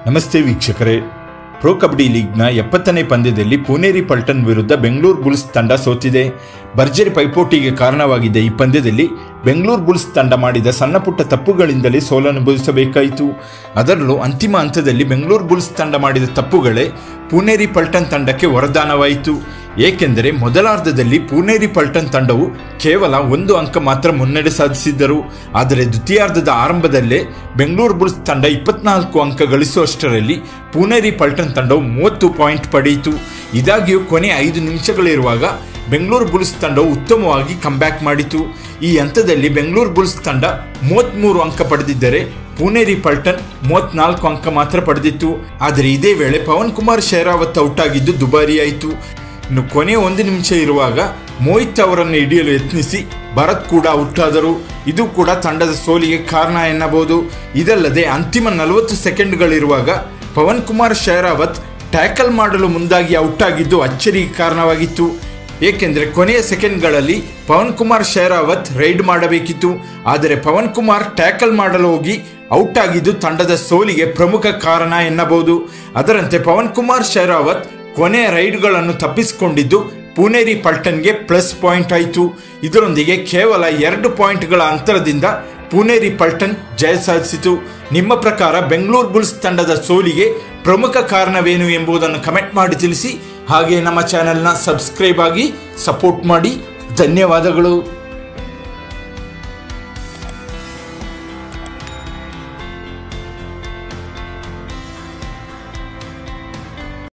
ನಮಸ್ತೆ ವೀಕ್ಷಕರೇ ಪ್ರೊ ಕಬಡ್ಡಿ ಲೀಗ್ನ ಎಪ್ಪತ್ತನೇ ಪಂದ್ಯದಲ್ಲಿ ಪುನೇರಿ ಪಲ್ಟನ್ ವಿರುದ್ಧ ಬೆಂಗಳೂರು ಬುಲ್ಸ್ ತಂಡ ಸೋತಿದೆ ಭರ್ಜರಿ ಪೈಪೋಟಿಗೆ ಕಾರಣವಾಗಿದ್ದ ಈ ಪಂದ್ಯದಲ್ಲಿ ಬೆಂಗಳೂರು ಬುಲ್ಸ್ ತಂಡ ಮಾಡಿದ ಸಣ್ಣ ಪುಟ್ಟ ತಪ್ಪುಗಳಿಂದಲೇ ಸೋಲನುಭವಿಸಬೇಕಾಯಿತು ಅದರಲ್ಲೂ ಅಂತಿಮ ಹಂತದಲ್ಲಿ ಬೆಂಗಳೂರು ಬುಲ್ಸ್ ತಂಡ ಮಾಡಿದ ತಪ್ಪುಗಳೇ ಪುನೇರಿ ಪಲ್ಟನ್ ತಂಡಕ್ಕೆ ವರದಾನವಾಯಿತು ಏಕೆಂದರೆ ಮೊದಲಾರ್ಧದಲ್ಲಿ ಪುನೇರಿ ಪಲ್ಟನ್ ತಂಡವು ಕೇವಲ ಒಂದು ಅಂಕ ಮಾತ್ರ ಮುನ್ನಡೆ ಸಾಧಿಸಿದ್ದರು ಆದರೆ ದ್ವಿತೀಯಾರ್ಧದ ಆರಂಭದಲ್ಲೇ ಬೆಂಗಳೂರು ಬುಲ್ಸ್ ತಂಡ ಇಪ್ಪತ್ನಾಲ್ಕು ಅಂಕ ಗಳಿಸುವಷ್ಟರಲ್ಲಿ ಪುನೇರಿ ಪಲ್ಟನ್ ತಂಡವು ಮೂವತ್ತು ಪಾಯಿಂಟ್ ಪಡೆಯಿತು ಇದಾಗಿಯೂ ಕೊನೆ ಐದು ನಿಮಿಷಗಳಿರುವಾಗ ಬೆಂಗಳೂರು ಬುಲ್ಸ್ ತಂಡವು ಉತ್ತಮವಾಗಿ ಕಂಬ್ಯಾಕ್ ಮಾಡಿತು ಈ ಹಂತದಲ್ಲಿ ಬೆಂಗಳೂರು ಬುಲ್ಸ್ ತಂಡ ಮೂವತ್ತ್ಮೂರು ಅಂಕ ಪಡೆದಿದ್ದರೆ ಪುನೇರಿ ಪಲ್ಟನ್ ಮೂವತ್ನಾಲ್ಕು ಅಂಕ ಮಾತ್ರ ಪಡೆದಿತ್ತು ಆದರೆ ಇದೇ ವೇಳೆ ಪವನ್ ಕುಮಾರ್ ಶೇರಾವತ್ ಔಟ್ ಆಗಿದ್ದು ದುಬಾರಿಯಾಯಿತು ಇನ್ನು ಕೊನೆಯ ಒಂದು ನಿಮಿಷ ಇರುವಾಗ ಮೋಹಿತ್ ಅವರನ್ನು ಹಿಡಿಯಲು ಯತ್ನಿಸಿ ಭರತ್ ಕೂಡ ಔಟ್ ಆದರು ಇದು ಕೂಡ ತಂಡದ ಸೋಲಿಗೆ ಕಾರಣ ಎನ್ನಬಹುದು ಇದಲ್ಲದೆ ಅಂತಿಮ ನಲವತ್ತು ಸೆಕೆಂಡ್ಗಳಿರುವಾಗ ಪವನ್ ಕುಮಾರ್ ಶೇರಾವತ್ ಟ್ಯಾಕಲ್ ಮಾಡಲು ಮುಂದಾಗಿ ಔಟ್ ಆಗಿದ್ದು ಅಚ್ಚರಿಗೆ ಕಾರಣವಾಗಿತ್ತು ಏಕೆಂದರೆ ಕೊನೆಯ ಸೆಕೆಂಡ್ಗಳಲ್ಲಿ ಪವನ್ ಕುಮಾರ್ ಶೇರಾವತ್ ರೈಡ್ ಮಾಡಬೇಕಿತ್ತು ಆದರೆ ಪವನ್ ಕುಮಾರ್ ಟ್ಯಾಕಲ್ ಮಾಡಲು ಹೋಗಿ ಔಟ್ ಆಗಿದ್ದು ತಂಡದ ಸೋಲಿಗೆ ಪ್ರಮುಖ ಕಾರಣ ಎನ್ನಬಹುದು ಅದರಂತೆ ಪವನ್ ಕುಮಾರ್ ಶೇರಾವತ್ ಕೊನೆಯ ರೈಡ್ಗಳನ್ನು ತಪ್ಪಿಸಿಕೊಂಡಿದ್ದು ಪುನೇರಿ ಪಲ್ಟನ್ಗೆ ಪ್ಲಸ್ ಪಾಯಿಂಟ್ ಆಯಿತು ಇದರೊಂದಿಗೆ ಕೇವಲ ಎರಡು ಪಾಯಿಂಟ್ಗಳ ಅಂತರದಿಂದ ಪುನೇರಿ ಪಲ್ಟನ್ ಜಯ ಸಾಧಿಸಿತು ನಿಮ್ಮ ಪ್ರಕಾರ ಬೆಂಗಳೂರು ಬುಲ್ಸ್ ತಂಡದ ಸೋಲಿಗೆ ಪ್ರಮುಖ ಕಾರಣವೇನು ಎಂಬುದನ್ನು ಕಮೆಂಟ್ ಮಾಡಿ ತಿಳಿಸಿ ಹಾಗೆ ನಮ್ಮ ಚಾನೆಲ್ನ ಸಬ್ಸ್ಕ್ರೈಬ್ ಆಗಿ ಸಪೋರ್ಟ್ ಮಾಡಿ ಧನ್ಯವಾದಗಳು